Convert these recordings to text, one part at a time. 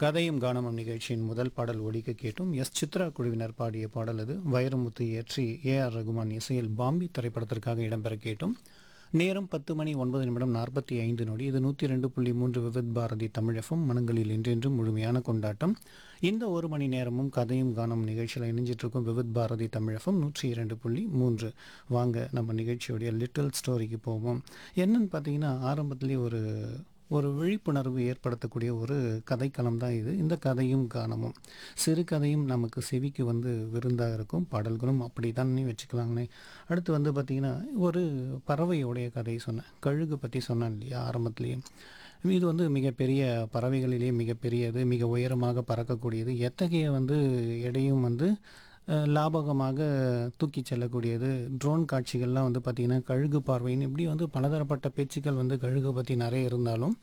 கதையும் கானமும் நிகழ்ச்சியின் முதல் பாடல் ஒலிக்க கேட்டும் எஸ் சித்ரா குழுவினர் பாடிய பாடல் அது வைரமுத்து இயற்றி ஏ ஆர் ரகுமான் இசையில் பாம்பி திரைப்படத்திற்காக இடம்பெற கேட்டும் நேரம் பத்து மணி ஒன்பது நிமிடம் நாற்பத்தி ஐந்து நொடி இது நூற்றி ரெண்டு புள்ளி மூன்று விவித் பாரதி தமிழகம் மனங்களில் என்றென்றும் முழுமையான கொண்டாட்டம் இந்த ஒரு மணி நேரமும் கதையும் காணும் நிகழ்ச்சியில் இணைஞ்சிட்டு இருக்கும் விவித் பாரதி தமிழகம் நூற்றி இரண்டு புள்ளி மூன்று வாங்க நம்ம நிகழ்ச்சியோடைய லிட்டில் ஸ்டோரிக்கு போவோம் என்னன்னு பார்த்தீங்கன்னா ஆரம்பத்திலேயே ஒரு ஒரு விழிப்புணர்வு ஏற்படுத்தக்கூடிய ஒரு கதைக்களம் தான் இது இந்த கதையும் காணமும் சிறு கதையும் நமக்கு செவிக்கு வந்து விருந்தாக இருக்கும் பாடல்களும் அப்படி தானே வச்சுக்கலாங்கண்ணே அடுத்து வந்து பார்த்திங்கன்னா ஒரு பறவையோடைய கதை சொன்னேன் கழுகு பற்றி சொன்னேன் இல்லையா ஆரம்பத்துலேயே இது வந்து மிகப்பெரிய பறவைகளிலேயே மிகப்பெரியது மிக உயரமாக பறக்கக்கூடியது எத்தகைய வந்து எடையும் வந்து அஹ், லாபகமாக தூக்கி செல்லக்கூடியது ட்ரோன் காட்சிகள்லாம் வந்து பார்த்திங்கன்னா கழுகு பார்வைன்னு இப்படி வந்து பலதரப்பட்ட பேச்சுக்கள் வந்து கழுகு பற்றி நிறைய இருந்தாலும்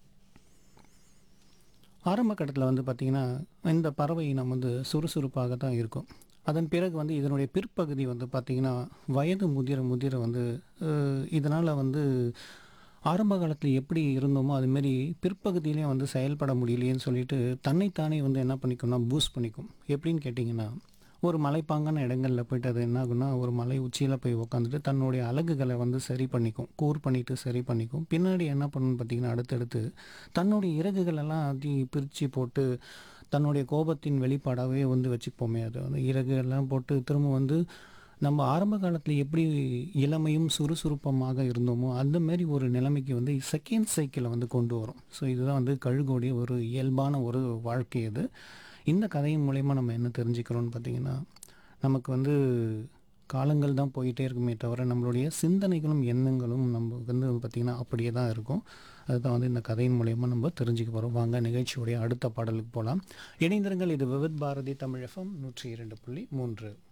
ஆரம்ப கட்டத்தில் வந்து பார்த்திங்கன்னா இந்த பறவை இனம் வந்து சுறுசுறுப்பாக தான் இருக்கும் அதன் பிறகு வந்து இதனுடைய பிற்பகுதி வந்து பார்த்திங்கன்னா வயது முதிர முதிர வந்து இதனால் வந்து ஆரம்ப காலத்தில் எப்படி இருந்தோமோ அதுமாரி பிற்பகுதியிலையும் வந்து செயல்பட முடியலையேன்னு சொல்லிட்டு தன்னைத்தானே வந்து என்ன பண்ணிக்கும்னா பூஸ்ட் பண்ணிக்கும் எப்படின்னு கேட்டிங்கன்னா ஒரு மலைப்பாங்கான இடங்களில் போயிட்டு அது என்ன ஆகும்னா ஒரு மலை உச்சியில் போய் உட்காந்துட்டு தன்னுடைய அழகுகளை வந்து சரி பண்ணிக்கும் கூர் பண்ணிட்டு சரி பண்ணிக்கும் பின்னாடி என்ன பண்ணுன்னு பார்த்தீங்கன்னா அடுத்தடுத்து தன்னுடைய இறகுகளெல்லாம் அதி பிரித்து போட்டு தன்னுடைய கோபத்தின் வெளிப்பாடாகவே வந்து வச்சுப்போமே அது வந்து இறகுகள்லாம் போட்டு திரும்ப வந்து நம்ம ஆரம்ப காலத்தில் எப்படி இளமையும் சுறுசுறுப்பமாக இருந்தோமோ அந்த மாதிரி ஒரு நிலைமைக்கு வந்து செகண்ட் சைக்கிளை வந்து கொண்டு வரும் ஸோ இதுதான் வந்து கழுகுடைய ஒரு இயல்பான ஒரு வாழ்க்கை இது இந்த கதையின் மூலயமா நம்ம என்ன தெரிஞ்சுக்கிறோம்னு பார்த்தீங்கன்னா நமக்கு வந்து காலங்கள் தான் போயிட்டே இருக்குமே தவிர நம்மளுடைய சிந்தனைகளும் எண்ணங்களும் நம்ம வந்து பார்த்திங்கன்னா அப்படியே தான் இருக்கும் அதுதான் வந்து இந்த கதையின் மூலயமா நம்ம தெரிஞ்சுக்க போகிறோம் வாங்க நிகழ்ச்சியுடைய அடுத்த பாடலுக்கு போகலாம் இணைந்திருங்கள் இது விவித் பாரதி தமிழ் எஃப்எம் நூற்றி இரண்டு புள்ளி மூன்று